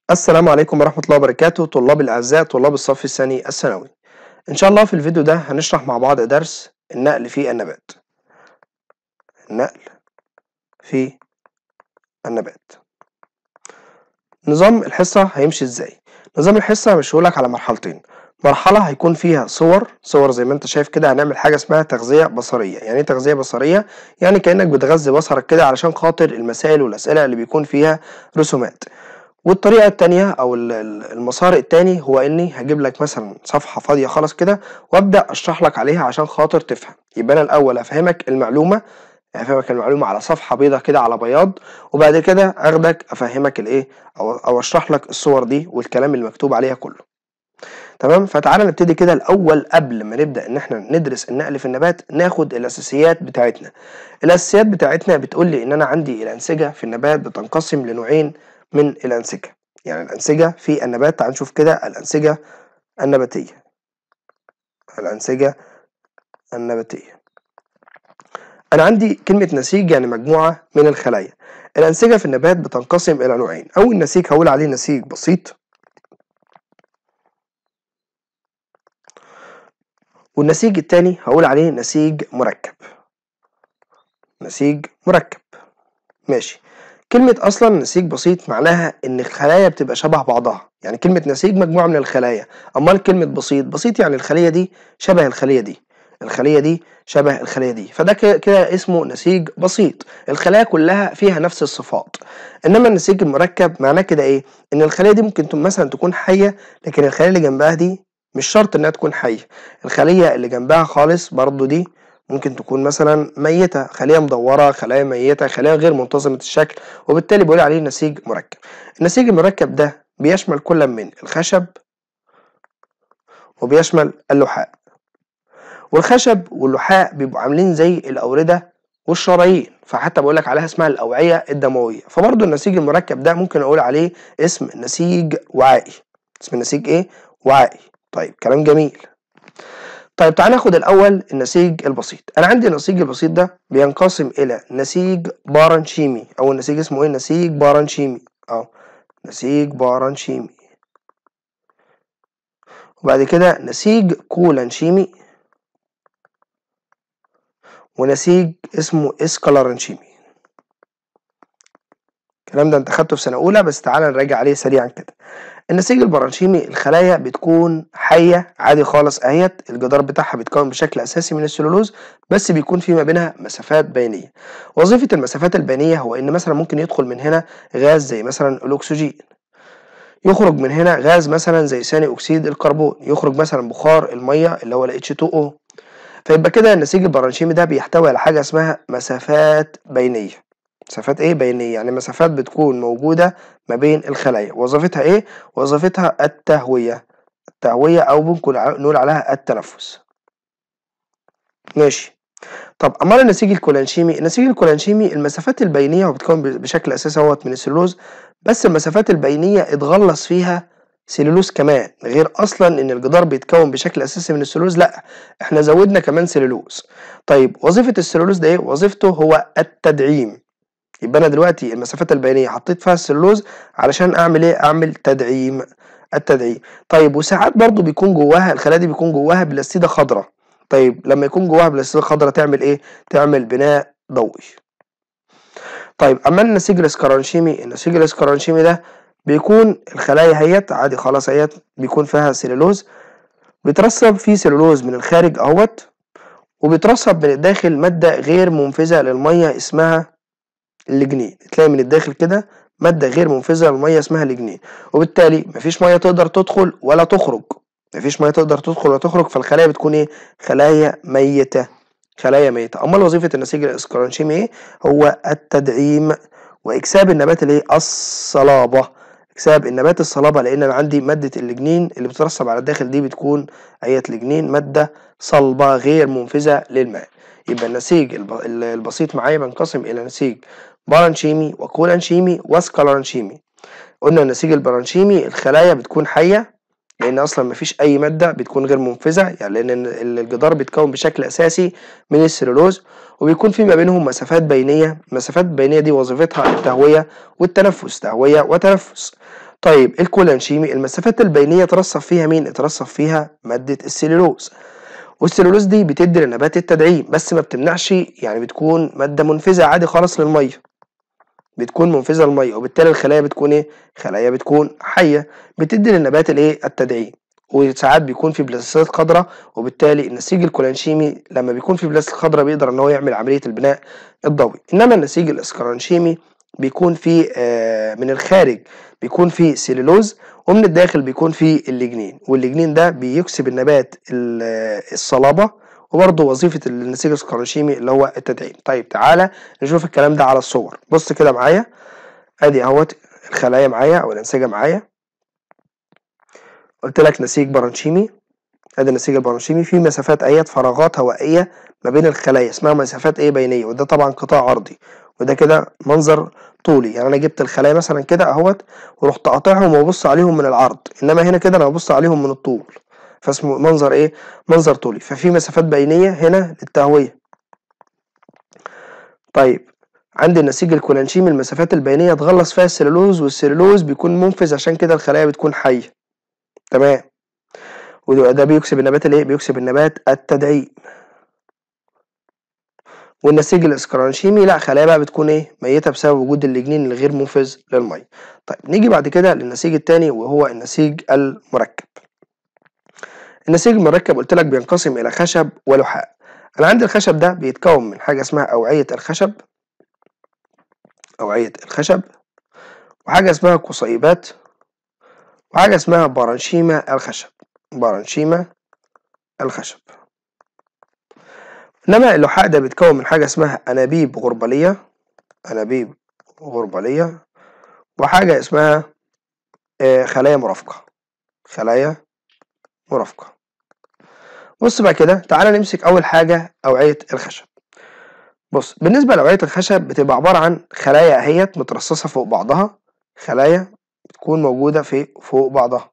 السلام عليكم ورحمة الله وبركاته طلاب الأعزاء طلاب الصف الثاني الثانوي إن شاء الله في الفيديو ده هنشرح مع بعض درس النقل في النبات النقل في النبات نظام الحصة هيمشي إزاي نظام الحصة مشيهولك على مرحلتين مرحلة هيكون فيها صور صور زي ما انت شايف كده هنعمل حاجة اسمها تغذية بصرية يعني ايه تغذية بصرية يعني كأنك بتغذي بصرك كده علشان خاطر المسائل والأسئلة اللي بيكون فيها رسومات والطريقة التانية أو المسار التاني هو إني هجيب لك مثلا صفحة فاضية خالص كده وأبدأ أشرح لك عليها عشان خاطر تفهم يبقى أنا الأول أفهمك المعلومة أفهمك المعلومة على صفحة بيضة كده على بياض وبعد كده أخدك أفهمك الإيه أو, أو أشرح لك الصور دي والكلام اللي مكتوب عليها كله تمام فتعالى نبتدي كده الأول قبل ما نبدأ إن إحنا ندرس النقل في النبات ناخد الأساسيات بتاعتنا الأساسيات بتاعتنا بتقول لي إن أنا عندي الأنسجة في النبات بتنقسم لنوعين من الأنسجة يعني الأنسجة في النبات تعال نشوف كده الأنسجة النباتية الأنسجة النباتية أنا عندي كلمة نسيج يعني مجموعة من الخلايا الأنسجة في النبات بتنقسم إلى نوعين أول نسيج هقول عليه نسيج بسيط والنسيج التاني هقول عليه نسيج مركب نسيج مركب ماشي كلمة أصلا نسيج بسيط معناها إن الخلايا بتبقى شبه بعضها يعني كلمة نسيج مجموعة من الخلايا أمال كلمة بسيط بسيط يعني الخلية دي شبه الخلية دي الخلية دي شبه الخلية دي فده كده اسمه نسيج بسيط الخلايا كلها فيها نفس الصفات إنما النسيج المركب معناه كده إيه إن الخلية دي ممكن مثلا تكون حية لكن الخلية اللي جنبها دي مش شرط إنها تكون حية الخلية اللي جنبها خالص برضو دي ممكن تكون مثلا ميتة خلية مدورة خلايا ميتة خلايا غير منتظمة الشكل وبالتالي بقول عليه نسيج مركب النسيج المركب ده بيشمل كل من الخشب وبيشمل اللحاء والخشب واللحاء بيبقوا عاملين زي الأوردة والشرايين فحتى بقول لك عليها اسمها الأوعية الدموية فبرضه النسيج المركب ده ممكن أقول عليه اسم نسيج وعائي اسم النسيج إيه؟ وعائي طيب كلام جميل طيب تعال ناخد الأول النسيج البسيط أنا عندي النسيج البسيط ده بينقسم إلى نسيج بارنشيمي أو النسيج اسمه إيه نسيج بارنشيمي أو نسيج بارنشيمي وبعد كده نسيج كولانشيمي ونسيج اسمه اسكالارنشيمي الكلام ده انت خدته في سنة أولى بس تعالى نراجع عليه سريعا كده النسيج البرانشيمي الخلايا بتكون حية عادي خالص اهيت الجدار بتاعها بيتكون بشكل أساسي من السلولوز بس بيكون في ما بينها مسافات بينية وظيفة المسافات البينية هو إن مثلا ممكن يدخل من هنا غاز زي مثلا الأكسجين يخرج من هنا غاز مثلا زي ثاني أكسيد الكربون يخرج مثلا بخار المية اللي هو ال H2O فيبقى كده النسيج البرانشيمي ده بيحتوي على حاجة اسمها مسافات بينية مسافات ايه بينية يعني مسافات بتكون موجودة ما بين الخلايا وظيفتها ايه وظيفتها التهوية التهوية او ممكن نقول عليها التنفس ماشي طب امال النسيج الكولانشيمي النسيج الكولانشيمي المسافات البينية وبتكون بشكل اساسي اهوت من السلوز بس المسافات البينية اتغلص فيها سلولوز كمان غير اصلا ان الجدار بيتكون بشكل اساسي من السلولوز لا احنا زودنا كمان سلولوز طيب وظيفة السلولوز ده ايه وظيفته هو التدعيم يبقى انا دلوقتي المسافات البينيه حطيت فيها السلوز علشان اعمل ايه اعمل تدعيم التدعيم طيب وساعات برضو بيكون جواها الخلايا دي بيكون جواها بلاستيده خضراء طيب لما يكون جواها بلاستيده خضراء تعمل ايه تعمل بناء ضوئي طيب اما النسيج الاسكرانشيمي النسيج الاسكرانشيمي ده بيكون الخلايا هيت عادي خلاص هيت بيكون فيها سلولوز بيترسب فيه سلولوز من الخارج اهوت وبيترسب من الداخل مادة غير منفذة للمية اسمها اللجنين تلاقي من الداخل كده مادة غير منفذة للمية اسمها لجنين وبالتالي مفيش مية تقدر تدخل ولا تخرج مفيش مية تقدر تدخل ولا تخرج فالخلايا بتكون ايه خلايا ميتة خلايا ميتة أمال وظيفة النسيج الإسكرانشيمي ايه هو التدعيم وإكساب النبات اللي هي الصلابة إكساب النبات الصلابة لأن أنا عندي مادة اللجنين اللي بترسب على الداخل دي بتكون أية لجنين مادة صلبة غير منفذة للماء يبقى النسيج البسيط معايا بينقسم إلى نسيج بارانشيمي وكولانشيمي وسكالانشيمي قلنا النسيج البرانشيمي الخلايا بتكون حية لأن أصلا مفيش أي مادة بتكون غير منفذة يعني لأن الجدار بيتكون بشكل أساسي من السلولوز وبيكون في ما بينهم مسافات بينية المسافات البينية دي وظيفتها التهوية والتنفس تهوية وتنفس طيب الكولانشيمي المسافات البينية ترسب فيها مين؟ اترسب فيها مادة السليلوز والسليلوز دي بتدي للنبات التدعيم بس ما بتمنعش يعني بتكون مادة منفذة عادي خالص للمية بتكون منفذة للمية وبالتالي الخلايا بتكون ايه؟ خلايا بتكون حية بتدي للنبات الايه؟ التدعيم وساعات بيكون في بلاستيسات خضراء وبالتالي النسيج الكولانشيمي لما بيكون في بلاستيك خضراء بيقدر ان هو يعمل عملية البناء الضوئي انما النسيج الاسكرانشيمي بيكون فيه آه من الخارج بيكون فيه سيلولوز ومن الداخل بيكون فيه الليجنين والليجنين ده بيكسب النبات الصلابة وبرضه وظيفة النسيج الاسكرانشيمي اللي هو التدعيم طيب تعالى نشوف الكلام ده على الصور بص كده معايا ادي اهوت الخلايا معايا او الانسجة معايا قلت لك نسيج برانشيمي ادي النسيج البرانشيمي في مسافات ايات فراغات هوائيه ما بين الخلايا اسمها مسافات ايه بينيه وده طبعا قطاع عرضي وده كده منظر طولي يعني انا جبت الخلايا مثلا كده اهوت ورحت قاطعهم وابص عليهم من العرض انما هنا كده انا ببص عليهم من الطول فاسمه منظر ايه منظر طولي ففي مسافات بينيه هنا للتهويه طيب عند النسيج الكولانشيمي المسافات البينيه تغلص فيها السلولوز والسلولوز بيكون منفذ عشان كده الخلايا بتكون حيه تمام وده بيكسب النبات الايه بيكسب النبات التدعيم والنسيج الاسكرانشيمي لا خلايا بقى بتكون ايه ميته بسبب وجود الليجنين الغير منفذ للميه طيب نيجي بعد كده للنسيج الثاني وهو النسيج المركب النسيج المركب قلت لك بينقسم الى خشب ولحاء انا عندي الخشب ده بيتكون من حاجه اسمها اوعيه الخشب اوعيه الخشب وحاجه اسمها قصيبات وحاجة اسمها برانشيما الخشب برانشيما الخشب إنما اللحاء ده بيتكون من حاجة اسمها أنابيب غربالية أنابيب غربالية وحاجة اسمها خلايا مرافقة خلايا مرافقة بص بقى كده تعالى نمسك أول حاجة أوعية الخشب بص بالنسبة لأوعية الخشب بتبقى عبارة عن خلايا أهيت مترصصة فوق بعضها خلايا بتكون موجودة في فوق بعضها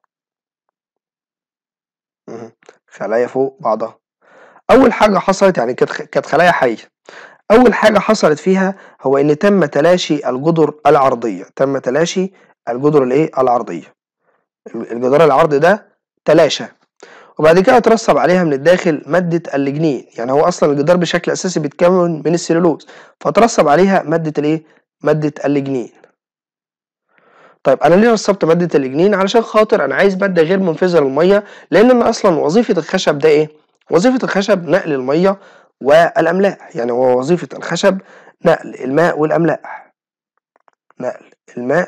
خلايا فوق بعضها أول حاجة حصلت يعني كانت خلايا حية أول حاجة حصلت فيها هو إن تم تلاشي الجدر العرضية تم تلاشي الجدر الإيه العرضية الجدار العرضي ده تلاشى وبعد كده اترسب عليها من الداخل مادة الليجنين يعني هو أصلا الجدار بشكل أساسي بيتكون من السلولوز فترسب عليها مادة الإيه مادة الليجنين طيب انا ليه رسبت ماده الليجنين علشان خاطر انا عايز ماده غير منفذه للميه لان انا اصلا وظيفه الخشب ده ايه وظيفه الخشب نقل الميه والاملاح يعني هو وظيفه الخشب نقل الماء والاملاح نقل الماء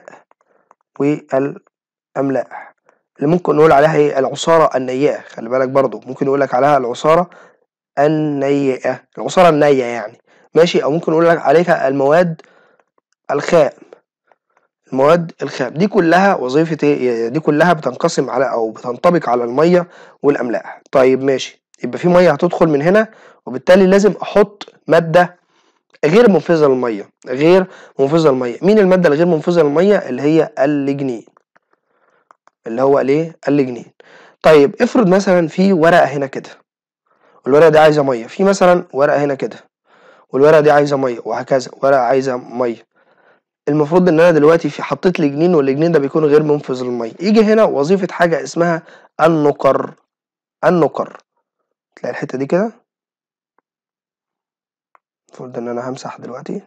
والاملاح اللي ممكن نقول عليها ايه العصاره النيئه خلي بالك برضو ممكن نقول لك عليها العصاره النيئه العصاره النية يعني ماشي او ممكن نقول لك عليها المواد الخام المواد الخام دي كلها وظيفة ايه دي كلها بتنقسم على او بتنطبق على المية والاملاح طيب ماشي يبقى في مية هتدخل من هنا وبالتالي لازم احط مادة غير منفذة للمية غير منفذة للمية مين المادة الغير منفذة للمية اللي هي الليجنين اللي هو الايه الليجنين طيب افرض مثلا في ورقة هنا كده والورقة دي عايزة مية في مثلا ورقة هنا كده والورقة دي عايزة مية وهكذا ورقة عايزة مية المفروض ان انا دلوقتي في حطيت لي جنين والجنين ده بيكون غير منفذ للميه يجي هنا وظيفه حاجه اسمها النقر النقر تلاقي الحته دي كده المفروض ان انا همسح دلوقتي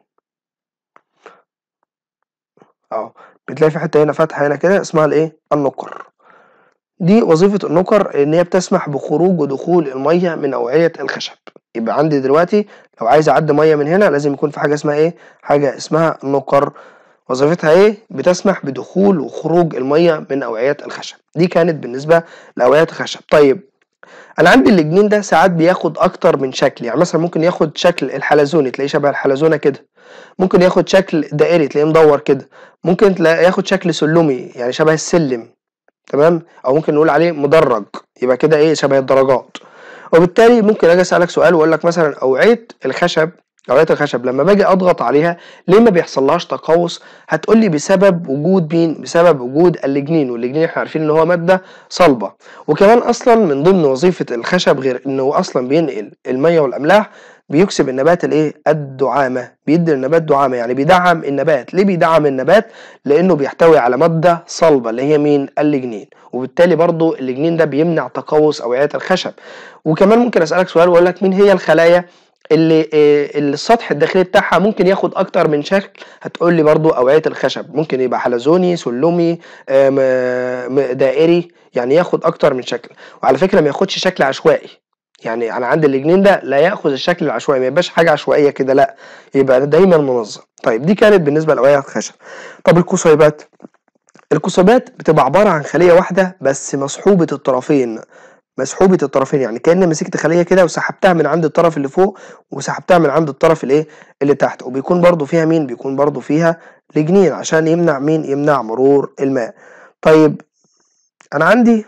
اهو بتلاقي في حته هنا فتحه هنا كده اسمها الايه النقر دي وظيفه النقر ان هي بتسمح بخروج ودخول الميه من اوعيه الخشب يبقى عندي دلوقتي لو عايز اعدي ميه من هنا لازم يكون في حاجه اسمها ايه حاجه اسمها نقر وظيفتها ايه بتسمح بدخول وخروج الميه من اوعيات الخشب دي كانت بالنسبه لاوعيات الخشب طيب انا عندي الجنين ده ساعات بياخد اكتر من شكل يعني مثلا ممكن ياخد شكل الحلزوني تلاقيه شبه الحلزونه كده ممكن ياخد شكل دائري تلاقيه مدور كده ممكن تلاقيه ياخد شكل سلمي يعني شبه السلم تمام او ممكن نقول عليه مدرج يبقى كده ايه شبه الدرجات وبالتالي ممكن اجي اسالك سؤال واقول لك مثلا اوعيه الخشب اوعيه الخشب لما باجي اضغط عليها ليه ما بيحصلهاش تقوس هتقول لي بسبب وجود مين بسبب وجود الليجنين والليجنين احنا عارفين ان هو ماده صلبه وكمان اصلا من ضمن وظيفه الخشب غير انه اصلا بينقل الميه والاملاح بيكسب النبات الايه الدعامه بيدي النبات دعامه يعني بيدعم النبات ليه بيدعم النبات لانه بيحتوي على ماده صلبه اللي هي مين الليجنين وبالتالي برضو الليجنين ده بيمنع تقوس اوعيه الخشب وكمان ممكن اسالك سؤال واقول لك مين هي الخلايا اللي آه، اللي السطح الداخلي بتاعها ممكن ياخد اكتر من شكل هتقول لي برضو اوعيه الخشب ممكن يبقى حلزوني سلمي آه، م- م- دائري يعني ياخد اكتر من شكل وعلى فكره ما ياخدش شكل عشوائي يعني انا عندي الجنين ده لا ياخذ الشكل العشوائي ما يبقاش حاجه عشوائيه كده لا يبقى دايما منظم طيب دي كانت بالنسبه لاوعيه الخشب طب القصيبات القصيبات بتبقى عباره عن خليه واحده بس مصحوبه الطرفين مسحوبة الطرفين يعني كأن مسكت خلية كده وسحبتها من عند الطرف اللي فوق وسحبتها من عند الطرف الايه اللي تحت وبيكون برضو فيها مين بيكون برضو فيها لجنين عشان يمنع مين يمنع مرور الماء طيب انا عندي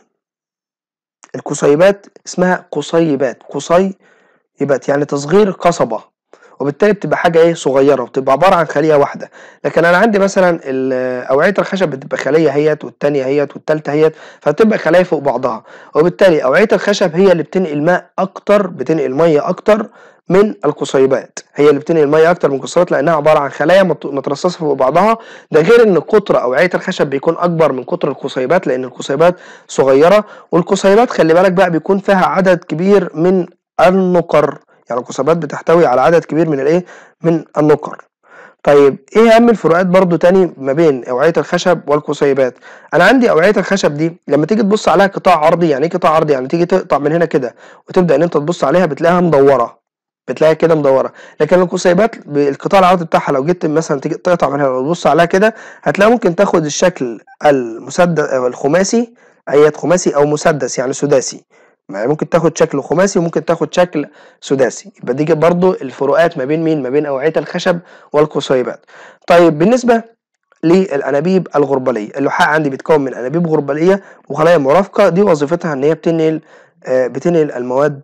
القصيبات اسمها قصيبات قصيبات يعني تصغير قصبة وبالتالي بتبقى حاجة ايه صغيرة وبتبقى عبارة عن خلية واحدة لكن انا عندي مثلا ال- اوعية الخشب بتبقى خلية هيت والتانية هيت والتالتة هيت فبتبقى خلايا فوق بعضها وبالتالي اوعية الخشب هي اللي بتنقل ماء اكتر بتنقل مية اكتر من القصيبات هي اللي بتنقل ميه اكتر من القصيبات لانها عباره عن خلايا مت- مترصصه فوق بعضها ده غير ان قطر اوعيه الخشب بيكون اكبر من قطر القصيبات لان القصيبات صغيره والقصيبات خلي بالك بقى بيكون فيها عدد كبير من النقر يعني القصيبات بتحتوي على عدد كبير من الايه من النقر طيب ايه اهم الفروقات برضو تاني ما بين اوعيه الخشب والقصيبات انا عندي اوعيه الخشب دي لما تيجي تبص عليها قطاع عرضي يعني ايه قطاع عرضي يعني تيجي تقطع من هنا كده وتبدا ان انت تبص عليها بتلاقيها مدوره بتلاقيها كده مدوره لكن القصيبات ب- القطاع العرضي بتاعها لو جيت مثلا تيجي تقطع من هنا وتبص عليها كده هتلاقي ممكن تاخد الشكل المسدس أو الخماسي ايات خماسي او مسدس يعني سداسي يعني ممكن تاخد شكل خماسي وممكن تاخد شكل سداسي يبقى دي برضو الفروقات ما بين مين ما بين اوعيه الخشب والقصيبات طيب بالنسبه للانابيب الغربليه اللحاء عندي بيتكون من انابيب غربليه وخلايا مرافقه دي وظيفتها ان هي بتنقل آه، بتنقل المواد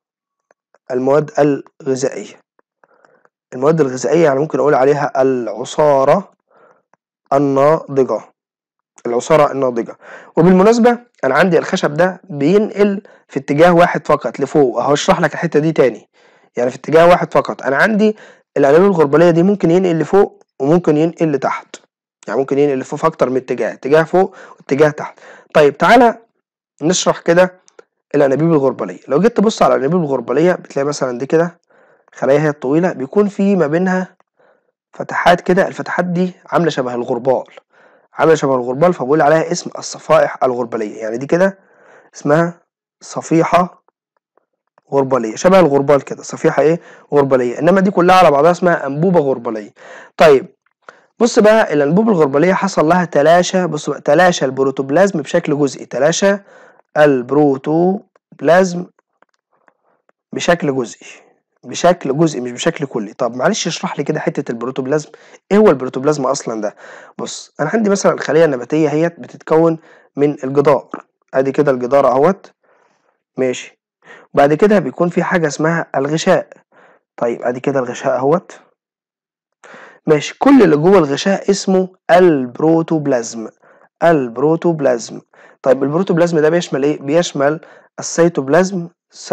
المواد الغذائيه المواد الغذائيه يعني ممكن اقول عليها العصاره الناضجه العصاره الناضجه وبالمناسبه انا عندي الخشب ده بينقل في اتجاه واحد فقط لفوق اهو اشرح لك الحته دي تاني يعني في اتجاه واحد فقط انا عندي الانابيب الغربليه دي ممكن ينقل لفوق وممكن ينقل لتحت يعني ممكن ينقل لفوق في اكتر من اتجاه اتجاه فوق واتجاه تحت طيب تعالى نشرح كده الانابيب الغربليه لو جيت تبص على الانابيب الغربليه بتلاقي مثلا دي كده خلايا هي الطويله بيكون في ما بينها فتحات كده الفتحات دي عامله شبه الغربال عامله شبه الغربال فبقول عليها اسم الصفائح الغربليه يعني دي كده اسمها صفيحه غربليه شبه الغربال كده صفيحه ايه غربليه انما دي كلها على بعضها اسمها انبوبه غربليه طيب بص بقى الانبوبه الغربليه حصل لها تلاشى بص بقى تلاشى البروتوبلازم بشكل جزئي تلاشى البروتوبلازم بشكل جزئي بشكل جزئي مش بشكل كلي طب معلش اشرح لي كده حته البروتوبلازم ايه هو البروتوبلازم اصلا ده بص انا عندي مثلا الخليه النباتيه هي بتتكون من الجدار ادي كده الجدار اهوت ماشي بعد كده بيكون في حاجه اسمها الغشاء طيب ادي كده الغشاء اهوت ماشي كل اللي جوه الغشاء اسمه البروتوبلازم البروتوبلازم طيب البروتوبلازم ده بيشمل ايه بيشمل السيتوبلازم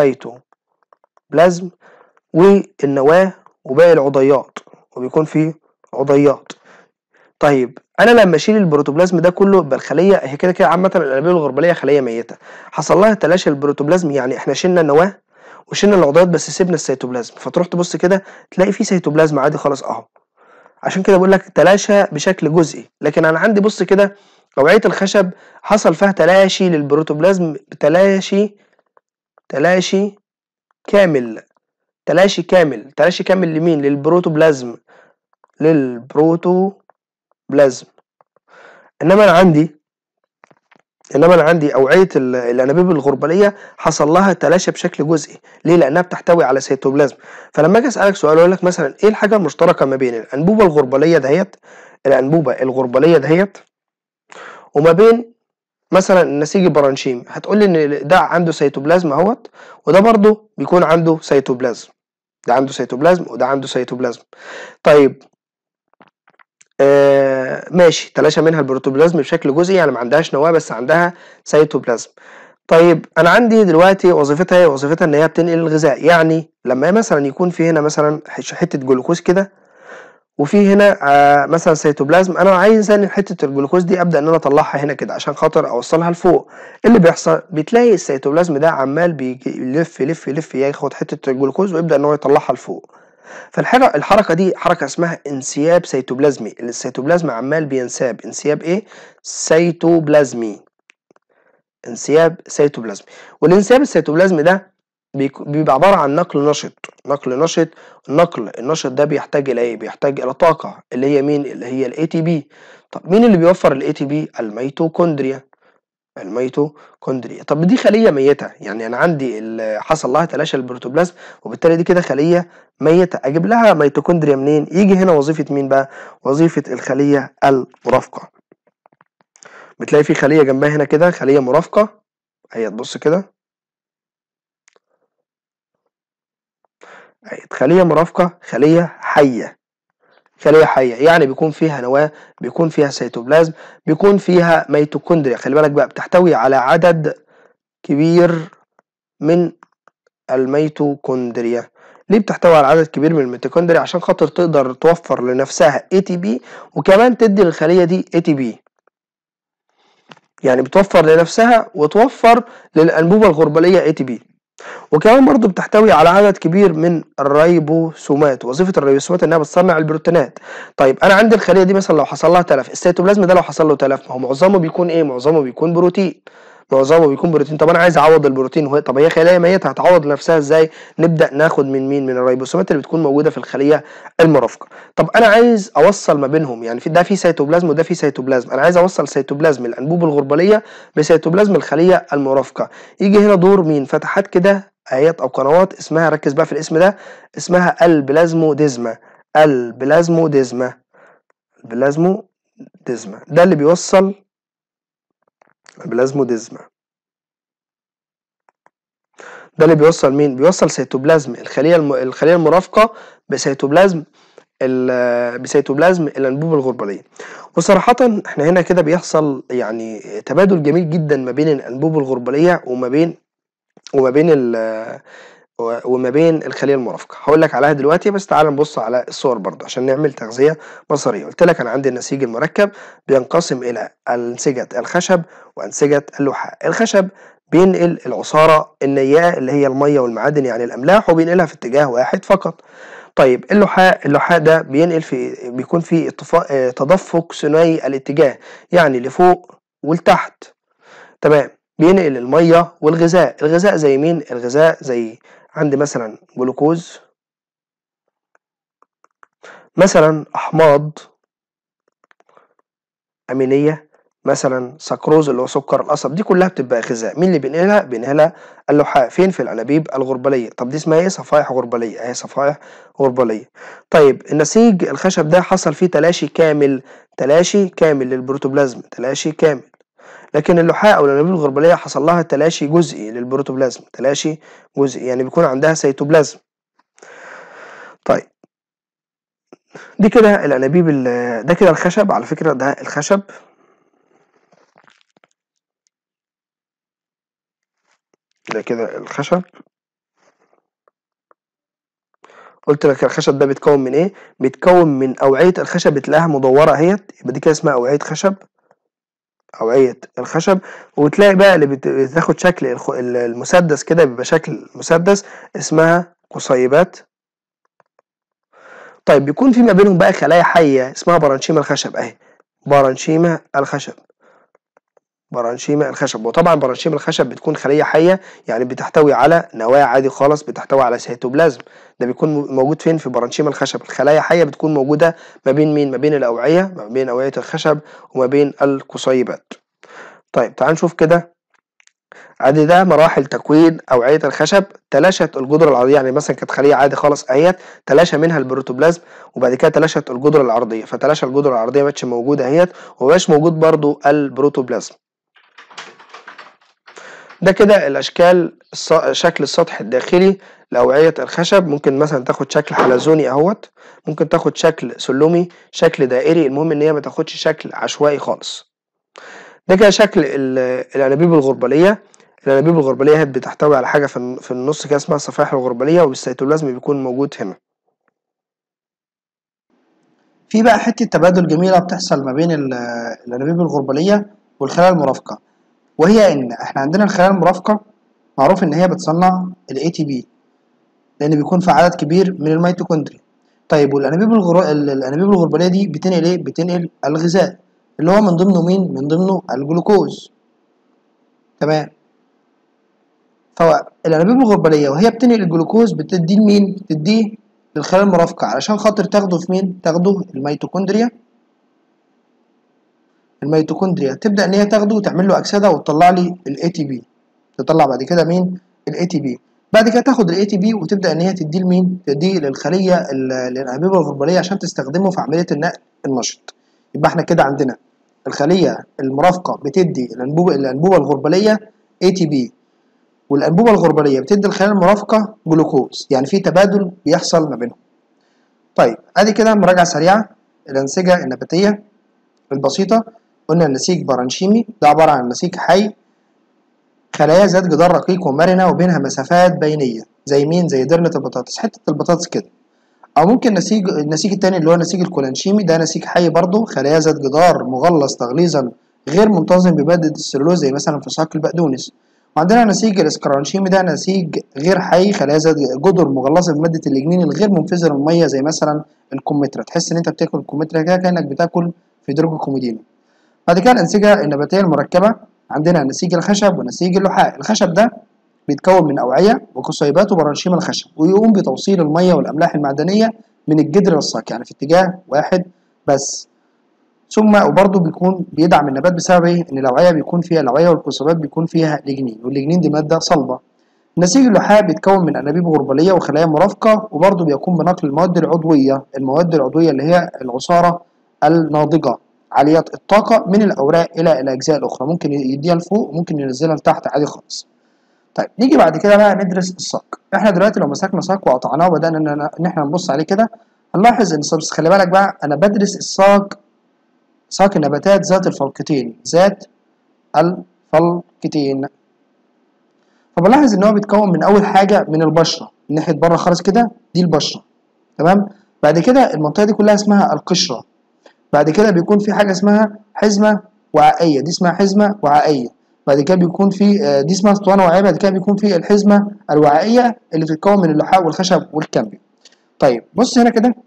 سيتوبلازم والنواه وباقي العضيات وبيكون فيه عضيات طيب انا لما اشيل البروتوبلازم ده كله يبقى الخليه هي كده كده عامه الانابيب الغربليه خليه ميته حصل لها تلاشي البروتوبلازم يعني احنا شلنا النواه وشلنا العضيات بس سيبنا السيتوبلازم فتروح تبص كده تلاقي فيه سيتوبلازم عادي خالص اهو عشان كده بقول لك تلاشى بشكل جزئي لكن انا عندي بص كده اوعيه الخشب حصل فيها تلاشي للبروتوبلازم تلاشي تلاشي كامل تلاشي كامل تلاشي كامل لمين للبروتوبلازم للبروتوبلازم انما انا عندي انما انا عندي اوعيه ال- الانابيب الغربليه حصل لها تلاشى بشكل جزئي ليه لانها بتحتوي على سيتوبلازم فلما اجي اسالك سؤال اقول لك مثلا ايه الحاجه المشتركه ما بين الانبوبه الغربليه دهيت الانبوبه الغربليه دهيت وما بين مثلا النسيج البرانشيمي هتقول لي ان ده عنده سيتوبلازم اهوت وده برضه بيكون عنده سيتوبلازم ده عنده سيتوبلازم وده عنده سيتوبلازم طيب آه ماشي تلاشى منها البروتوبلازم بشكل جزئي يعني ما عندهاش نواه بس عندها سيتوبلازم طيب أنا عندي دلوقتي وظيفتها إيه؟ وظيفتها إن هي بتنقل الغذاء، يعني لمّا مثلًا يكون في هنا مثلًا حش حتة جلوكوز كده وفي هنا آآ مثلًا سيتوبلازم أنا عايز أنقل حتة الجلوكوز دي أبدأ إن أنا أطلّعها هنا كده عشان خاطر أوصّلها لفوق، إيه اللي بيحصل؟ بتلاقي السيتوبلازم ده عمّال بييجي يلِف، يلِف، يلِف ياخد حتة الجلوكوز ويبدأ إن هو يطلّعها لفوق، فالحر الحركة دي حركة اسمها انسياب سيتوبلازمي، السيتوبلازم عمّال بينساب، انسياب إيه؟ سيتوبلازمي. انسياب سيتوبلازمي، والانسياب السيتوبلازمي ده بيك بيبقى عبارة عن نقل نشط، نقل نشط، النقل النشط ده بيحتاج إلى إيه؟ بيحتاج إلى طاقة اللي هي مين؟ اللي هي الATP طب مين اللي بيوفّر الATP؟ الميتوكوندريا، الميتوكوندريا، طب دي خلية ميتة، يعني أنا عندي ال حصل لها تلاشى البروتوبلازم وبالتالي دي كده خلية ميتة، أجيب لها ميتوكوندريا منين؟ ييجي هنا وظيفة مين بقى؟ وظيفة الخلية المرافقة. بتلاقي في خلية جنبها هنا كده خلية مرافقة أهيّة بُص كده. أهيّة خلية مرافقة، خلية حية، خلية حية، يعني بيكون فيها نواة، بيكون فيها سيتوبلازم، بيكون فيها ميتوكوندريا، خلّي بالك بقى بتحتوي على عدد كبير من الميتوكوندريا، ليه بتحتوي على عدد كبير من الميتوكوندريا؟ عشان خاطر تقدر توفّر لنفسها ATP وكمان تدّي للخلية دي ATP. يعني بتوفّر لنفسها وتوفّر للأنبوبة الغربالية ATP، وكمان برضه بتحتوي على عدد كبير من الريبوسومات، وظيفة الريبوسومات إنها بتصنّع البروتينات، طيب أنا عندي الخلية دي مثلًا لو حصل لها تلف، السيتوبلازم ده لو حصل له تلف ما هو معظمه بيكون إيه؟ معظمه بيكون بروتين، معظمه بيكون بروتين، طب أنا عايز أعوّض البروتين وهي طب هي خلايا ميتة هتعوّض نفسها إزاي؟ نبدأ ناخد من مين؟ من الريبوسومات اللي بتكون موجودة في الخلية المرافقة، طب أنا عايز أوصّل ما بينهم يعني في ده فيه سيتوبلازم وده فيه سيتوبلازم، أنا عايز أوصّل سيتوبلازم الأنبوبة الغربالية بسيتوبلازم الخلية المرافقة، ييجي هنا دور مين؟ فتحات كده أهيّة أو قنوات اسمها ركّز بقى في الاسم ده اسمها البلازموديزما، البلازموديزما، البلازموديزما ده اللي بيوصّل البلازموديزما. ده اللي بيوصّل مين؟ بيوصّل سيتوبلازم الخلية الم الخلية المرافقة بسيتوبلازم ال بسيتوبلازم الأنبوبة الغربالية، وصراحةً إحنا هنا كده بيحصل يعني تبادل جميل جدًا ما بين الأنبوبة الغربالية وما بين وما بين ال و وما بين الخلية المرافقة، هاقول لك عليها دلوقتي بس تعالَ نبُص على الصور برضه عشان نعمل تغذية بصرية، قُلت لك أنا عندي النسيج المركب بينقسم إلى أنسجة الخشب وأنسجة اللحاء، الخشب بينقل العصارة النيّاء اللي هي المَيّة والمعادن يعني الأملاح وبينقلها في اتجاه واحد فقط، طيب اللحاء اللحاء ده بينقل في بيكون في اتفا تدفق ثنائي الاتجاه، يعني لفوق ولتحت، تمام، بينقل المَيّة والغذاء، الغذاء زي مين؟ الغذاء زي عندي مثلًا جلوكوز مثلًا أحماض أمينية، مثلًا سكروز اللي هو سكر القصب، دي كلّها بتبقى غذاء، مين اللي بينقلها؟ بينقلها اللحاء، فين؟ في الأنابيب الغربالية، طب دي اسمها إيه؟ صفائح غربالية، أهي صفائح غربالية، طيب النسيج الخشب ده حصل فيه تلاشي كامل، تلاشي كامل للبروتوبلازم، تلاشي كامل، لكن اللحاء أو الأنابيب الغربالية حصل لها تلاشي جزئي للبروتوبلازم، تلاشي جزئي، يعني بيكون عندها سيتوبلازم. طيب. دي كده الأنابيب ال ده كده الخشب على فكرة ده الخشب. ده كده الخشب. قُلت لك الخشب ده بيتكوّن من إيه؟ بيتكوّن من أوعية الخشب بتلاقيها مدوّرة أهيّة، يبقى دي كده اسمها أوعية خشب. أوعية الخشب، وتلاقي بقى اللي بت بتاخد شكل الخ ال المسدس كده بيبقى شكل مسدس اسمها قصيبات. طيب بيكون في ما بينهم بقى خلايا حية اسمها برانشيما الخشب أهي، برانشيما الخشب. برانشيما الخشب، وطبعًا برانشيما الخشب بتكون خلية حية يعني بتحتوي على نواة عادي خالص، بتحتوي على سيتوبلازم، ده بيكون م موجود فين؟ في برانشيما الخشب، الخلايا حية بتكون موجودة ما بين مين؟ ما بين الأوعية، ما بين أوعية الخشب وما بين القصيبات. طيب تعالَ نشوف كده أدي ده مراحل تكوين أوعية الخشب، تلاشت الجدر العرضية، يعني مثلًا كانت خلية عادي خالص أهيّة، تلاشى منها البروتوبلازم وبعد كده تلاشت الجدر العرضية، فتلاشى الجدر العرضية ما بقتش موجودة أهيّة، وما بقاش موجود برضه البروتوبلازم. ده كده الأشكال الس شكل السطح الداخلي لأوعية الخشب، ممكن مثلًا تاخد شكل حلزوني أهوّة، ممكن تاخد شكل سلّمي، شكل دائري، المهم إن هي ما تاخدش شكل عشوائي خالص. ده كده شكل ال الأنابيب الغربالية، الانابيب الغرباليه هي بتحتوي على حاجه في الن- في النص كده اسمها الصفائح الغرباليه والسيتوبلازم بيكون موجود هنا في بقى حتة تبادل جميلة بتحصل ما بين ال- الأنابيب الغربالية والخلايا المرافقة وهي إن إحنا عندنا الخلايا المرافقة معروف إن هي بتصنع ال ATP لأن بيكون في عدد كبير من الميتوكوندريا طيب والأنابيب الغر... ال- الأنابيب الغربالية دي بتنقل إيه؟ بتنقل الغذاء اللي هو من ضمنه مين؟ من ضمنه الجلوكوز تمام فالأنابيب الغربالية وهي بتنقل الجلوكوز بتديه لمين؟ بتديه للخلايا المرافقة علشان خاطر تاخده في مين؟ تاخده الميتوكوندريا الميتوكوندريا تبدأ إن هي تاخده وتعمل له أكسدة وتطلع لي ال ATP تطلع بعد كده مين؟ ال ATP بعد كده تاخد ال ATP وتبدأ إن هي تديه لمين؟ تديه للخلية ال- الأنابيب الغربالية عشان تستخدمه في عملية النقل النشط يبقى إحنا كده عندنا الخلية المرافقة بتدي الأنبوبة الأنبوبة الغربالية ATP والأنبوبة الغربالية بتدي الخلايا المرافقة جلوكوز يعني في تبادل بيحصل ما بينهم طيب ادي كده مراجعة سريعة الأنسجة النباتية البسيطة قلنا النسيج برانشيمي ده عبارة عن نسيج حي خلايا ذات جدار رقيق ومرنة وبينها مسافات بينية زي مين زي درنة البطاطس حتة البطاطس كده أو ممكن نسيج النسيج التاني اللي هو النسيج الكولانشيمي ده نسيج حي برضه خلايا ذات جدار مغلظ تغليظا غير منتظم بمادة السلولوز زي مثلا في ساق البقدونس وعندنا نسيج الاسكرانشيمي ده نسيج غير حي خلايا ذات جدر مغلظة بمادة الليجنين الغير منفذة للمية زي مثلا الكمثرى تحس إن أنت بتاكل الكمثرى كده كأنك بتاكل فيدروكو كوميدينو بعد كده الأنسجة النباتية المركبة عندنا نسيج الخشب ونسيج اللحاء الخشب ده بيتكون من أوعية وقصيبات وبرانشيم الخشب ويقوم بتوصيل المية والأملاح المعدنية من الجدر للساق يعني في اتجاه واحد بس ثم وبرضه بيكون بيدعم النبات بسبب ايه؟ ان الاوعيه بيكون فيها الاوعيه والقصبات بيكون فيها ليجنين والليجنين دي ماده صلبه. نسيج اللحاء بيتكون من انابيب غرباليه وخلايا مرافقه وبرضه بيقوم بنقل المواد العضويه، المواد العضويه اللي هي العصاره الناضجه عاليه الطاقه من الاوراق الى الاجزاء الاخرى، ممكن يديها لفوق وممكن ينزلها لتحت عادي خالص. طيب نيجي بعد كده بقى ندرس الساق. احنا دلوقتي لو مسكنا ساق وقطعناه وبدانا ان إن احنا نبص عليه كده هنلاحظ ان بس خلي بالك بقى انا بدرس الساق ساق النباتات ذات الفلقتين ذات الفلقتين فبلاحظ ان هو بيتكون من اول حاجه من البشره من ناحيه بره خالص كده دي البشره تمام بعد كده المنطقه دي كلها اسمها القشره بعد كده بيكون في حاجه اسمها حزمه وعائيه دي اسمها حزمه وعائيه بعد كده بيكون في آه، دي اسمها اسطوانه وعائيه بعد كده بيكون في الحزمه الوعائيه اللي بتتكون من اللحاء والخشب والكامبيوم طيب بص هنا كده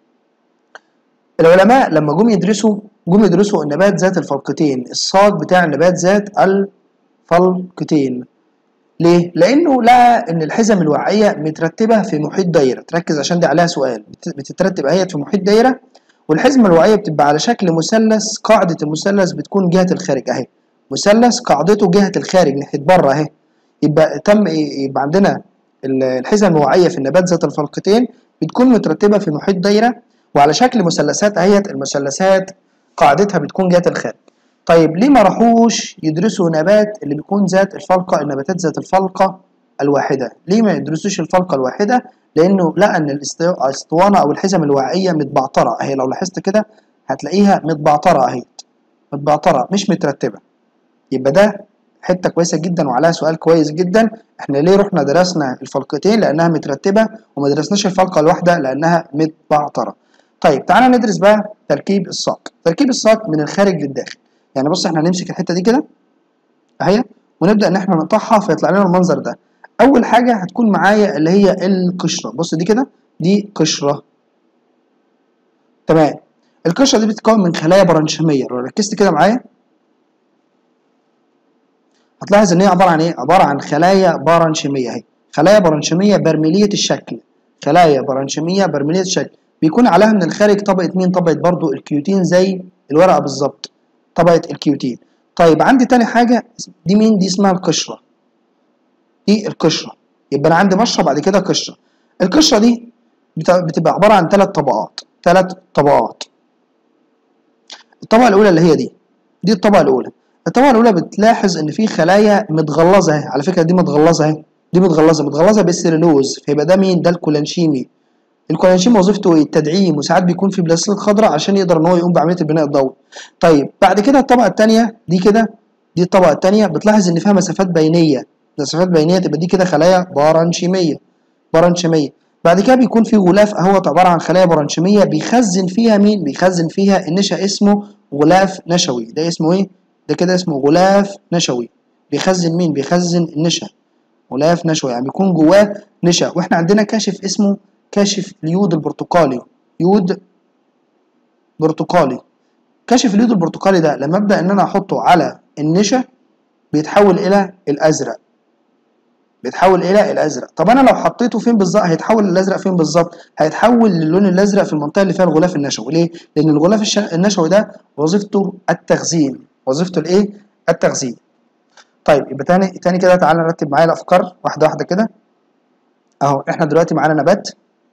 العلماء لما جم يدرسوا جم يدرسوا النبات ذات الفلقتين الساق بتاع النبات ذات الفلقتين ليه؟ لأنه لقى إن الحزم الوعية مترتبة في محيط دايرة، تركز عشان دي عليها سؤال، بت- بتترتب اهيت في محيط دايرة والحزمة الوعية بتبقى على شكل مثلث، قاعدة المثلث بتكون جهة الخارج أهي، مثلث قاعدته جهة الخارج ناحية بره أهي، يبقى تم يبقى عندنا ال- الحزم الوعية في النبات ذات الفلقتين بتكون مترتبة في محيط دايرة وعلى شكل مثلثات اهيت المثلثات قاعدتها بتكون جهة الخارج. طيب ليه ما راحوش يدرسوا نبات اللي بيكون ذات الفلقة النباتات ذات الفلقة الواحدة ليه ما يدرسوش الفلقة الواحدة لأنه لقى إن الاست- الاسطوانة أو الحزم الوعية متبعترة أهي لو لاحظت كده هتلاقيها متبعترة أهي متبعترة مش مترتبة يبقى ده حتة كويسة جدا وعليها سؤال كويس جدا احنا ليه رحنا درسنا الفلقتين لأنها مترتبة وما درسناش الفلقة الواحدة لأنها متبعترة طيب تعالى ندرس بقى تركيب الساق تركيب الساق من الخارج للداخل يعني بص احنا هنمسك الحته دي كده اهي ونبدا ان احنا نقطعها فيطلع لنا المنظر ده اول حاجه هتكون معايا اللي هي القشره بص دي كده دي قشره تمام القشره دي بتتكون من خلايا برانشيميه لو ركزت كده معايا هتلاحظ ان هي عباره عن ايه عباره عن خلايا برانشيميه اهي خلايا برانشيميه برميليه الشكل خلايا برانشيميه برميليه الشكل بيكون عليها من الخارج طبقه مين طبقه برضو الكيوتين زي الورقه بالظبط طبقه الكيوتين طيب عندي تاني حاجه دي مين دي اسمها القشره دي القشره يبقى انا عندي بشره بعد كده قشره القشره دي بت- بتبقى عباره عن ثلاث طبقات ثلاث طبقات الطبقه الاولى اللي هي دي دي الطبقه الاولى الطبقه الاولى بتلاحظ ان في خلايا متغلظه اهي على فكره دي متغلظه اهي دي متغلظه متغلظه بالسيلولوز فيبقى ده مين ده الكولانشيمي الكولانشيم وظيفته ايه التدعيم وساعات بيكون في بلاستيك خضراء عشان يقدر ان هو يقوم بعمليه البناء الضوئي طيب بعد كده الطبقه الثانيه دي كده دي الطبقه الثانيه بتلاحظ ان فيها مسافات بينيه مسافات بينيه تبقى دي كده خلايا بارنشيميه بارنشيميه بعد كده بيكون في غلاف اهوت عباره عن خلايا برانشيميه بيخزن فيها مين بيخزن فيها النشا اسمه غلاف نشوي ده اسمه ايه ده كده اسمه غلاف نشوي بيخزن مين بيخزن النشا غلاف نشوي يعني بيكون جواه نشا واحنا عندنا كاشف اسمه كاشف اليود البرتقالي يود برتقالي كاشف اليود البرتقالي ده لما ابدا ان انا احطه على النشا بيتحول الى الازرق بيتحول الى الازرق طب انا لو حطيته فين بالظبط هيتحول الازرق فين بالظبط هيتحول للون الازرق في المنطقه اللي فيها الغلاف النشوي ليه لان الغلاف الش... النشوي ده وظيفته التخزين وظيفته الايه التخزين طيب يبقى تاني تاني كده تعالى نرتب معايا الافكار واحده واحده كده اهو احنا دلوقتي معانا نبات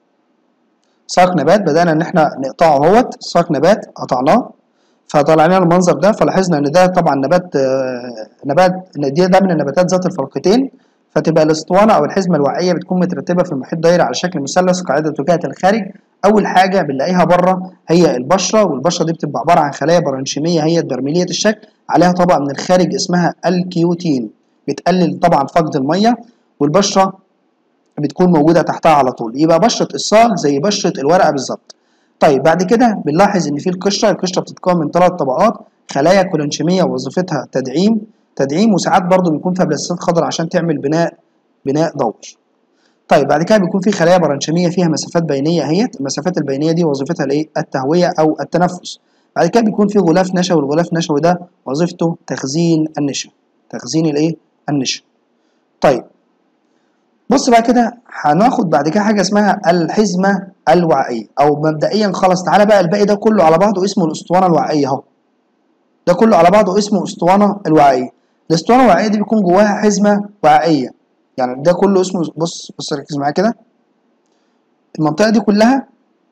ساق نبات بدانا ان احنا نقطعه اهوت ساق نبات قطعناه فطلع لنا المنظر ده فلاحظنا ان ده طبعا نبات آه نبات دي ده من النباتات ذات الفرقتين فتبقى الاسطوانه او الحزمه الوعيه بتكون مترتبه في المحيط دايره على شكل مثلث قاعده وجهه الخارج اول حاجه بنلاقيها بره هي البشره والبشره دي بتبقى عباره عن خلايا برانشيميه هي برميليه الشكل عليها طبقه من الخارج اسمها الكيوتين بتقلل طبعا فقد الميه والبشره بتكون موجوده تحتها على طول يبقى بشره الصاج زي بشره الورقه بالظبط طيب بعد كده بنلاحظ ان في القشره القشره بتتكون من ثلاث طبقات خلايا كولونشيميه وظيفتها تدعيم تدعيم وساعات برضو بيكون فيها بلاستيد خضراء عشان تعمل بناء بناء ضوئي طيب بعد كده بيكون في خلايا برانشيميه فيها مسافات بينيه اهيت المسافات البينيه دي وظيفتها الايه التهويه او التنفس بعد كده بيكون في غلاف نشوي والغلاف النشوي ده وظيفته تخزين النشا تخزين الايه النشا طيب بص بقى كده هناخد بعد كده حاجه اسمها الحزمه الوعائيه او مبدئيا خلاص تعالى بقى الباقي ده كله على بعضه اسمه الاسطوانه الوعائيه اهو ده كله على بعضه اسمه اسطوانه الوعائيه الاسطوانه الوعائيه دي بيكون جواها حزمه وعائيه يعني ده كله اسمه بص بص ركز معايا كده المنطقه دي كلها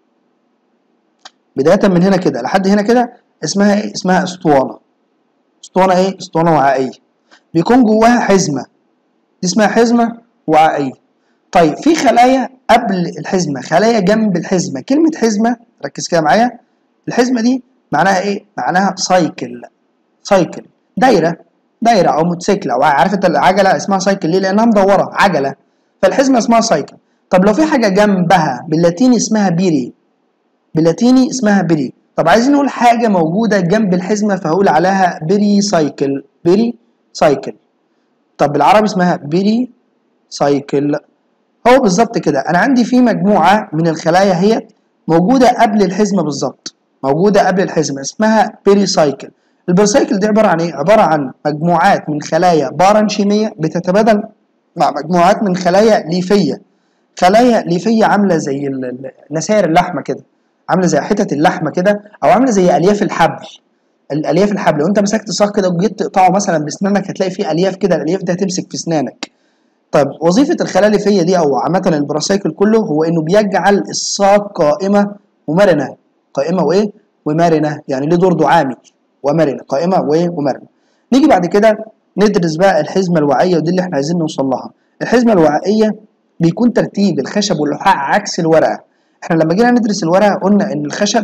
بدايه من هنا كده لحد هنا كده اسمها ايه اسمها اسطوانه اسطوانه ايه اسطوانه وعائيه بيكون جواها حزمه دي اسمها حزمه وعائيه طيب في خلايا قبل الحزمه خلايا جنب الحزمه كلمه حزمه ركز كده معايا الحزمه دي معناها ايه معناها سايكل سايكل دايره دايره او موتوسيكل او عارف انت العجله اسمها سايكل ليه لانها مدوره عجله فالحزمه اسمها سايكل طب لو في حاجه جنبها باللاتيني اسمها بيري باللاتيني اسمها بيري طب عايزين نقول حاجه موجوده جنب الحزمه فهقول عليها بيري سايكل بيري سايكل طب بالعربي اسمها بيري سايكل هو بالظبط كده انا عندي في مجموعه من الخلايا هي موجوده قبل الحزمه بالظبط موجوده قبل الحزمه اسمها بيري سايكل البيرسايكل دي عباره عن ايه عباره عن مجموعات من خلايا بارنشيميه بتتبادل مع مجموعات من خلايا ليفيه خلايا ليفيه عامله زي نسائر اللحمه كده عامله زي حتت اللحمه كده او عامله زي الياف الحبل الالياف الحبل لو انت مسكت صاغ كده وجيت تقطعه مثلا باسنانك هتلاقي فيه الياف كده الالياف دي هتمسك في اسنانك طيب وظيفه الخلايا الليفيه دي او عامه البراسايكل كله هو انه بيجعل الساق قائمه ومرنه قائمه وايه ومرنه يعني ليه دور دعامي ومرنه قائمه ومرنه نيجي بعد كده ندرس بقى الحزمه الوعيه ودي اللي احنا عايزين نوصل لها الحزمه الوعائيه بيكون ترتيب الخشب واللحاء عكس الورقه احنا لما جينا ندرس الورقه قلنا ان الخشب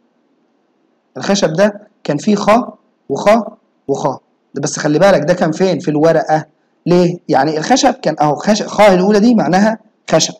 الخشب ده كان فيه خ وخ وخ ده بس خلي بالك ده كان فين في الورقه ليه يعني الخشب كان اهو خشب خ الاولى دي معناها خشب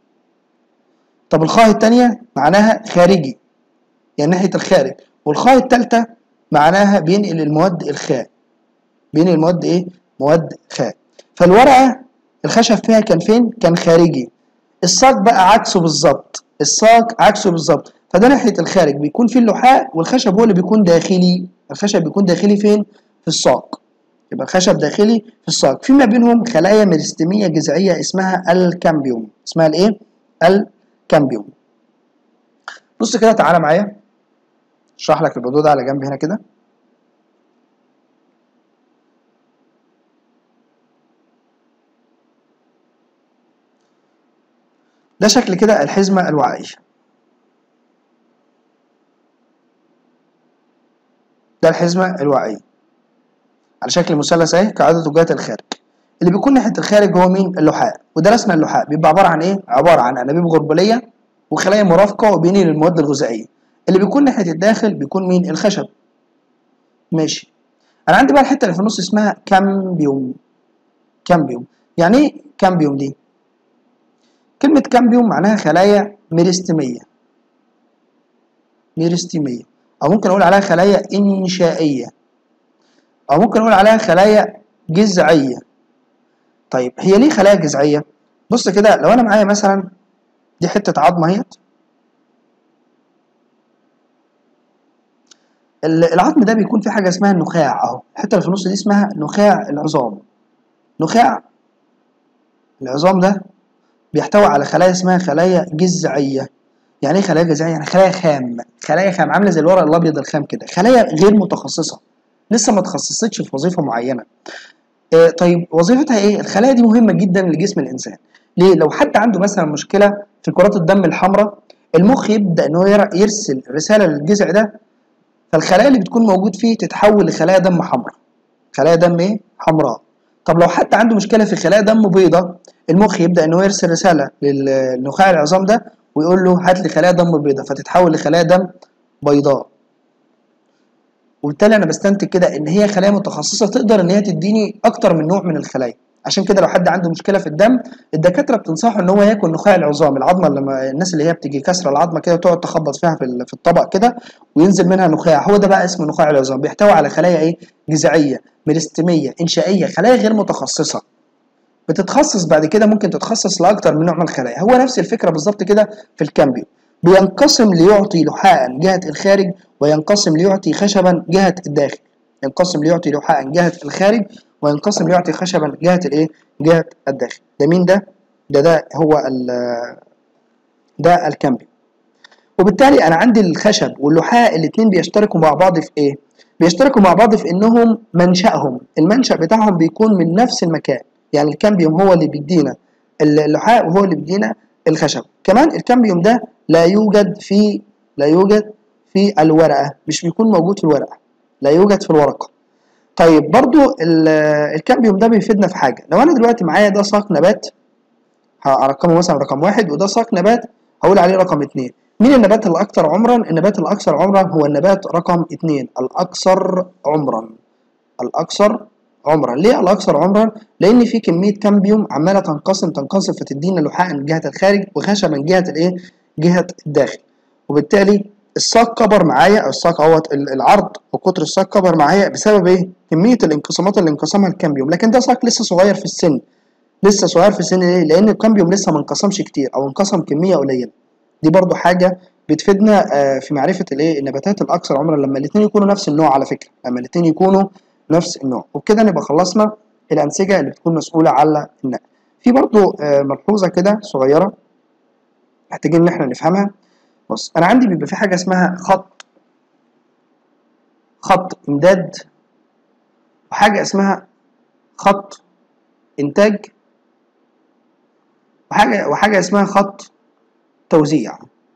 طب الخاء الثانيه معناها خارجي يعني ناحيه الخارج والخاء الثالثه معناها بينقل المواد الخاء بينقل المواد ايه مواد خاء فالورقه الخشب فيها كان فين كان خارجي الساق بقى عكسه بالظبط الساق عكسه بالظبط فده ناحيه الخارج بيكون فيه اللحاء والخشب هو اللي بيكون داخلي الخشب بيكون داخلي فين في الساق يبقى الخشب داخلي في الساق في ما بينهم خلايا ميرستميه جذعيه اسمها الكامبيوم اسمها الايه الكامبيوم بص كده تعالى معايا اشرح لك الموضوع ده على جنب هنا كده ده شكل كده الحزمة الوعائية ده الحزمة الوعائية على شكل مثلث اهي كعدد وجهات الخارج اللي بيكون ناحية الخارج هو مين اللحاء ودرسنا اللحاء بيبقى عبارة عن ايه عبارة عن انابيب غربلية وخلايا مرافقة وبينقل المواد الغذائية اللي بيكون ناحية الداخل بيكون مين الخشب ماشي انا عندي بقى الحتة اللي في النص اسمها كامبيوم كامبيوم يعني ايه كامبيوم دي كلمة كامبيوم معناها خلايا ميرستمية ميرستمية أو ممكن أقول عليها خلايا إنشائية أو ممكن أقول عليها خلايا جذعية طيب هي ليه خلايا جذعية؟ بص كده لو أنا معايا مثلا دي حتة عظمة اهيت العظم ده بيكون فيه حاجة اسمها النخاع أهو الحتة اللي في النص دي اسمها نخاع العظام نخاع العظام ده بيحتوي على خلايا اسمها خلايا جذعية يعني ايه خلايا جذعية؟ يعني خلايا خام خلايا خام عاملة زي الورق الأبيض الخام كده خلايا غير متخصصة لسه ما تخصصتش في وظيفة معينة آه طيب وظيفتها ايه؟ الخلايا دي مهمة جدا لجسم الإنسان ليه؟ لو حد عنده مثلا مشكلة في كرات الدم الحمراء المخ يبدأ إن هو يرسل رسالة للجذع ده فالخلايا اللي بتكون موجود فيه تتحول لخلايا دم حمراء خلايا دم ايه؟ حمراء طب لو حد عنده مشكلة في خلايا دم بيضاء المخ يبدأ إن هو يرسل رسالة للنخاع العظام ده ويقول له هات لي خلايا دم بيضاء فتتحول لخلايا دم بيضاء وبالتالي انا بستنتج كده ان هي خلايا متخصصه تقدر ان هي تديني اكتر من نوع من الخلايا عشان كده لو حد عنده مشكله في الدم الدكاتره بتنصحه ان هو ياكل نخاع العظام العظمه لما الناس اللي هي بتيجي كسر العظمه كده وتقعد تخبط فيها في في الطبق كده وينزل منها نخاع هو ده بقى اسمه نخاع العظام بيحتوي على خلايا ايه جذعيه ميرستميه انشائيه خلايا غير متخصصه بتتخصص بعد كده ممكن تتخصص لاكتر من نوع من الخلايا هو نفس الفكره بالظبط كده في الكامبيو بينقسم ليعطي لحاء جهة الخارج وينقسم ليعطي خشبا جهة الداخل ينقسم ليعطي لحاء جهة الخارج وينقسم ليعطي خشبا جهة الايه جهة الداخل ده مين ده ده ده هو ده الكامبيو وبالتالي انا عندي الخشب واللحاء الاثنين بيشتركوا مع بعض في ايه بيشتركوا مع بعض في انهم منشأهم المنشأ بتاعهم بيكون من نفس المكان يعني الكامبيوم هو اللي بيدينا اللحاء وهو اللي بيدينا الخشب كمان الكامبيوم ده لا يوجد في لا يوجد في الورقة مش بيكون موجود في الورقة لا يوجد في الورقة طيب برضو الكامبيوم ده بيفيدنا في حاجة لو أنا دلوقتي معايا ده ساق نبات هرقمه مثلا رقم واحد وده ساق نبات هقول عليه رقم اتنين مين النبات الأكثر عمرا؟ النبات الأكثر عمرا هو النبات رقم اتنين الأكثر عمرا الأكثر عمرا ليه الأكثر عمرا؟ لأن في كمية كامبيوم عمالة تنقسم تنقسم فتدينا لحاء من جهة الخارج وخشب من جهة الإيه؟ جهة الداخل وبالتالي الساق كبر معايا او الساق اهوت العرض وقطر الساق كبر معايا بسبب ايه؟ كمية الانقسامات اللي انقسمها الكامبيوم لكن ده ساق لسه صغير في السن لسه صغير في السن ليه؟ لأن الكامبيوم لسه ما انقسمش كتير أو انقسم كمية قليلة دي برضو حاجة بتفيدنا في معرفة الايه النباتات الأكثر عمرا لما الاتنين يكونوا نفس النوع على فكرة لما الاتنين يكونوا نفس النوع وبكده نبقى خلصنا الأنسجة اللي بتكون مسؤولة على النقل في برضو ملحوظة كده صغيرة محتاجين ان احنا نفهمها بص انا عندي بيبقى في حاجه اسمها خط خط امداد وحاجه اسمها خط انتاج وحاجه وحاجه اسمها خط توزيع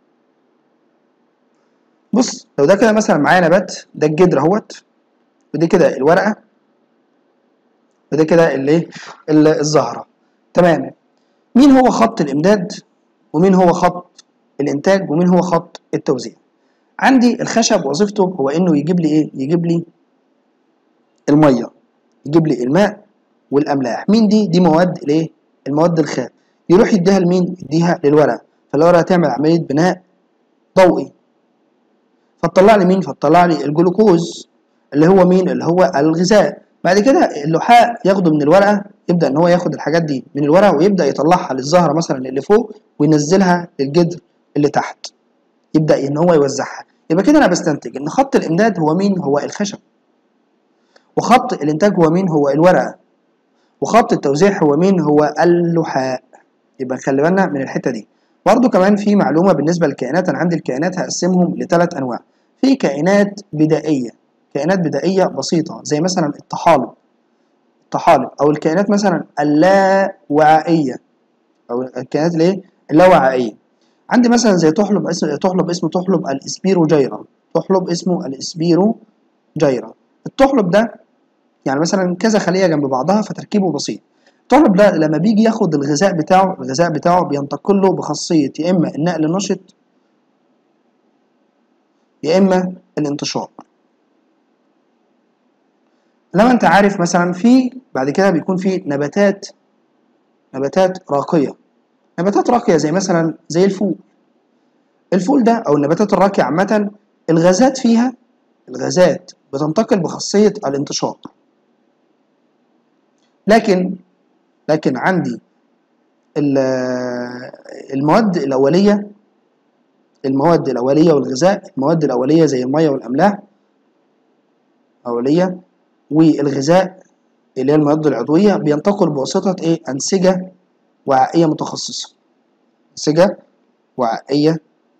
بص لو ده كده مثلا معايا نبات ده الجدر اهوت ودي كده الورقه وده كده الايه الزهره تمام مين هو خط الامداد ومين هو خط الانتاج ومين هو خط التوزيع عندي الخشب وظيفته هو انه يجيب لي ايه يجيب لي الميه يجيب لي الماء والاملاح مين دي دي مواد الايه المواد الخام يروح يديها لمين يديها للورقه فالورقه تعمل عمليه بناء ضوئي فتطلع لي مين فتطلع لي الجلوكوز اللي هو مين اللي هو الغذاء بعد كده اللحاء ياخده من الورقه يبدا ان هو ياخد الحاجات دي من الورقه ويبدا يطلعها للزهره مثلا اللي فوق وينزلها للجدر اللي تحت يبدا ان هو يوزعها يبقى كده انا بستنتج ان خط الامداد هو مين هو الخشب وخط الانتاج هو مين هو الورقه وخط التوزيع هو مين هو اللحاء يبقى خلي بالنا من الحته دي برضو كمان في معلومه بالنسبه للكائنات انا عندي الكائنات هقسمهم لثلاث انواع في كائنات بدائيه كائنات بدائيه بسيطه زي مثلا الطحالب الطحالب او الكائنات مثلا اللاوعائيه او الكائنات الايه اللاوعائيه عندي مثلا زي تحلب اسم تحلب اسمه تحلب الاسبيروجيرا تحلب اسمه الاسبيروجيرا التحلب ده يعني مثلا كذا خليه جنب بعضها فتركيبه بسيط التحلب ده لما بيجي ياخد الغذاء بتاعه الغذاء بتاعه بينتقل له بخاصيه يا اما النقل النشط يا اما الانتشار لما انت عارف مثلا في بعد كده بيكون في نباتات نباتات راقيه نباتات راقيه زي مثلا زي الفول الفول ده او النباتات الراقيه عامه الغازات فيها الغازات بتنتقل بخاصيه الانتشار لكن لكن عندي المواد الاوليه المواد الاوليه والغذاء المواد الاوليه زي الميه والاملاح اوليه والغذاء اللي هي المواد العضويه بينتقل بواسطه ايه انسجه وعائيه متخصصه انسجه وعائيه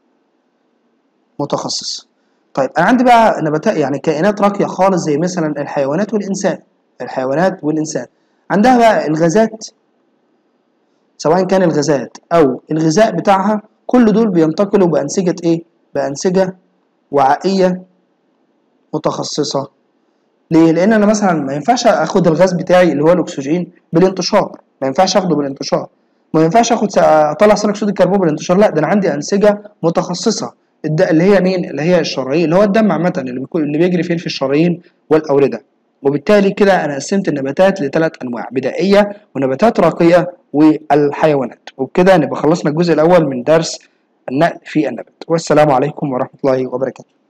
متخصصه طيب انا عندي بقى نباتات يعني كائنات راقيه خالص زي مثلا الحيوانات والانسان الحيوانات والانسان عندها بقى الغازات سواء كان الغازات او الغذاء بتاعها كل دول بينتقلوا بانسجه ايه بانسجه وعائيه متخصصه ليه لان انا مثلا ما ينفعش اخد الغاز بتاعي اللي هو الاكسجين بالانتشار ما ينفعش اخده بالانتشار ما ينفعش اخد اطلع ثاني اكسيد الكربون بالانتشار لا ده انا عندي انسجه متخصصه اللي هي مين اللي هي الشرايين اللي هو الدم عامه اللي بيكون اللي بيجري فين في الشرايين والاورده وبالتالي كده انا قسمت النباتات لثلاث انواع بدائيه ونباتات راقيه والحيوانات وبكده نبقى خلصنا الجزء الاول من درس النقل في النبات والسلام عليكم ورحمه الله وبركاته